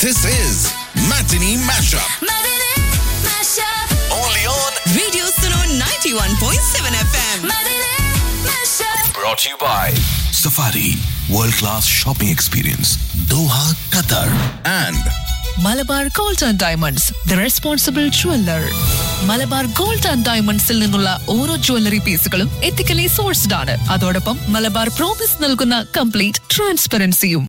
This is Matinee Mashup. Matinee Mashup. Only on. Radio Suno 91.7 FM. Matinee Mashup. Brought to you by Safari World Class Shopping Experience, Doha, Qatar. And Malabar gold and diamonds the responsible jeweller Malabar gold and ഡയമണ്ട്സിൽ നിന്നുള്ള ഓരോ jewellery പീസുകളും ethically sourced ആണ് അതോടൊപ്പം Malabar promise നൽകുന്ന complete ട്രാൻസ്പെറൻസിയും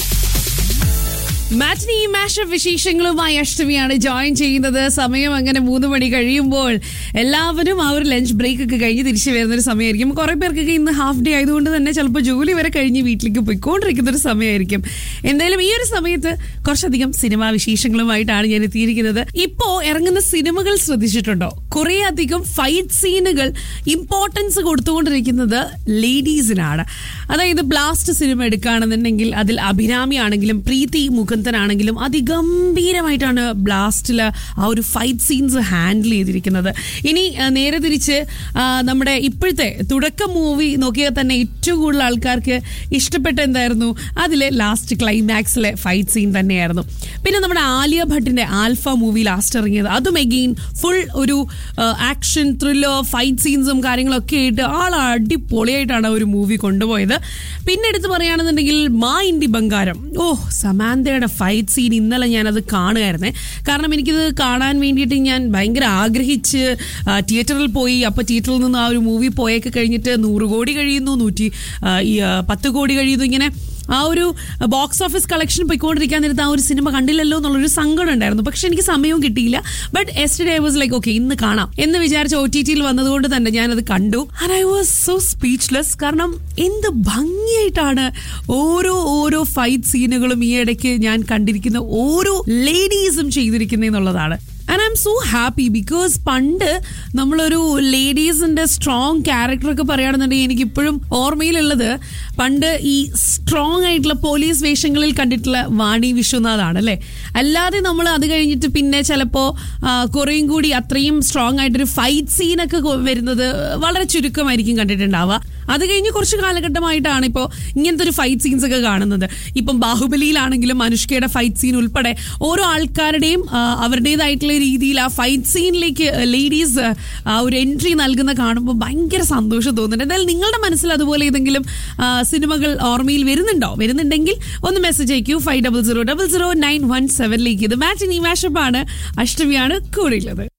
matinee mashup വിശേഷങ്ങളുമായി അഷ്ടമിയാണ് ജോയിൻ ചെയ്യുന്നത് സമയം അങ്ങനെ മൂന്ന് മണി കഴിയുമ്പോൾ എല്ലാവരും ആ ഒരു ലഞ്ച് ബ്രേക്ക് ഒക്കെ കഴിഞ്ഞ് തിരിച്ചു വരുന്ന ഒരു സമയമായിരിക്കും കുറെ പേർക്കൊക്കെ ഇന്ന് ഹാഫ് ഡേ ആയതുകൊണ്ട് തന്നെ ചിലപ്പോൾ ജോലി വരെ കഴിഞ്ഞ് വീട്ടിലേക്ക് പോയിക്കൊണ്ടിരിക്കുന്ന ഒരു സമയമായിരിക്കും എന്തായാലും ഈ ഒരു സമയത്ത് കുറച്ചധികം സിനിമാ വിശേഷങ്ങളുമായിട്ടാണ് ഞാൻ എത്തിയിരിക്കുന്നത് ഇപ്പോ ഇറങ്ങുന്ന സിനിമകൾ ശ്രദ്ധിച്ചിട്ടുണ്ടോ കുറേ അധികം ഫൈറ്റ് സീനുകൾ ഇമ്പോർട്ടൻസ് കൊടുത്തുകൊണ്ടിരിക്കുന്നത് ലേഡീസിനാണ് അതായത് ബ്ലാസ്റ്റ് സിനിമ എടുക്കുകയാണെന്നുണ്ടെങ്കിൽ അതിൽ അഭിരാമി ആണെങ്കിലും പ്രീതി മുകുന്ദനാണെങ്കിലും അതിഗംഭീരമായിട്ടുള്ള ബ്ലാസ്റ്റിൽ ആ ഒരു ഫൈറ്റ് സീൻസ് ഹാൻഡിൽ ചെയ്തിരിക്കുന്നത് ഇനി ആ, നേരെ തിരിച്ച് ആ, നമ്മുടെ ഇപ്പോഴത്തെ തുടക്കം മൂവി നോക്കിയാൽ തന്നെ ഏറ്റവും കൂടുതൽ ആൾക്കാർക്ക് ഇഷ്ടപ്പെട്ട എന്തായിരുന്നു അതിലെ ലാസ്റ്റ് ക്ലൈമാക്സിലെ ഫൈറ്റ് സീൻ തന്നെയായിരുന്നു പിന്നെ നമ്മുടെ ആലിയ ഭട്ടിന്റെ ആൽഫ മൂവി ലാസ്റ്റ് ഇറങ്ങിയത് അതും എഗെയിൻ ഫുൾ ഒരു ആക്ഷൻ ത്രില്ലർ ഫൈറ്റ് സീൻസും കാര്യങ്ങളൊക്കെ ആയിട്ട് ആൾ അടിപൊളിയായിട്ടാണ് ആ ഒരു മൂവി കൊണ്ടുപോയത് പിന്നെ എടുത്ത് പറയുകയാണെന്നുണ്ടെങ്കിൽ മാ ഇന്ത്യ ബംഗാരം ഓ സമാന്തയുടെ ഫൈറ്റ് സീൻ ഇന്നലെ ഞാനത് കാണുമായിരുന്നേ കാരണം എനിക്കിത് കാണാൻ വേണ്ടിയിട്ട് ഞാൻ ഭയങ്കര ആഗ്രഹിച്ച് ആ, തിയേറ്ററിൽ പോയി അപ്പോൾ തിയേറ്ററിൽ നിന്ന് ആ ഒരു മൂവി പോയൊക്കെ കഴിഞ്ഞിട്ട് നൂറ് കോടി കഴിയുന്നു നൂറ്റി ആ, ഈ, ആ, പത്ത് കോടി കഴിയുന്നു ഇങ്ങനെ ആ ഒരു ബോക്സ് ഓഫീസ് കളക്ഷൻ പോയിക്കൊണ്ടിരിക്കാൻ നേരത്ത് ആ ഒരു സിനിമ കണ്ടില്ലല്ലോ എന്നുള്ളൊരു സങ്കടം ഉണ്ടായിരുന്നു പക്ഷെ എനിക്ക് സമയവും കിട്ടിയില്ല but yesterday was like okay ഇന്ന് കാണാം എന്ന് വിചാരിച്ച ഒ ടി ടിയിൽ വന്നതുകൊണ്ട് തന്നെ ഞാനത് കണ്ടു and I was so speechless കാരണം എന്ത് ഭംഗിയായിട്ടാണ് ഓരോ ഓരോ ഫൈറ്റ് സീനുകളും ഈ ഇടയ്ക്ക് ഞാൻ കണ്ടിരിക്കുന്ന ഓരോ ലേഡീസും ചെയ്തിരിക്കുന്നതെന്നുള്ളതാണ് and I am so happy because പണ്ട് നമ്മളൊരു ലേഡീസിന്റെ സ്ട്രോങ് ക്യാരക്ടർ ഒക്കെ പറയുകയാണെന്നുണ്ടെങ്കിൽ എനിക്ക് ഇപ്പോഴും ഓർമ്മയിലുള്ളത് പണ്ട് ഈ സ്ട്രോങ് ആയിട്ടുള്ള പോലീസ് വേഷങ്ങളിൽ കണ്ടിട്ടുള്ള വാണി വിശ്വനാഥാണ് അല്ലേ അല്ലാതെ നമ്മൾ അത് കഴിഞ്ഞിട്ട് പിന്നെ ചിലപ്പോൾ കുറേയും കൂടി അത്രയും സ്ട്രോങ് ആയിട്ടൊരു ഫൈറ്റ് സീനൊക്കെ വരുന്നത് വളരെ ചുരുക്കമായിരിക്കും കണ്ടിട്ടുണ്ടാവുക അത് കഴിഞ്ഞ് കുറച്ച് കാലഘട്ടമായിട്ടാണ് ഇപ്പോൾ ഇങ്ങനത്തെ ഒരു ഫൈറ്റ് സീൻസ് ഒക്കെ കാണുന്നത് ഇപ്പം ബാഹുബലിയിലാണെങ്കിലും അനുഷ്കയുടെ ഫൈറ്റ് സീൻ ഉൾപ്പെടെ ഓരോ ആൾക്കാരുടെയും ആ, അവരുടേതായിട്ടുള്ള രീതിയിൽ ആ ഫൈറ്റ് സീനിലേക്ക് ലേഡീസ് ആ ഒരു എൻട്രി നൽകുന്ന കാണുമ്പോൾ ഭയങ്കര സന്തോഷം തോന്നുന്നുണ്ട് എന്തായാലും നിങ്ങളുടെ മനസ്സിൽ അതുപോലെ ഏതെങ്കിലും ആ, സിനിമകൾ ഓർമ്മയിൽ വരുന്നുണ്ടോ വരുന്നുണ്ടെങ്കിൽ ഒന്ന് മെസ്സേജ് അയക്കൂ five double zero double zero nine one സെവനിലേക്ക് ഇത് മാറ്റിനി മാഷപ്പാണ് അഷ്ടമിയാണ് കൂടെയുള്ളത്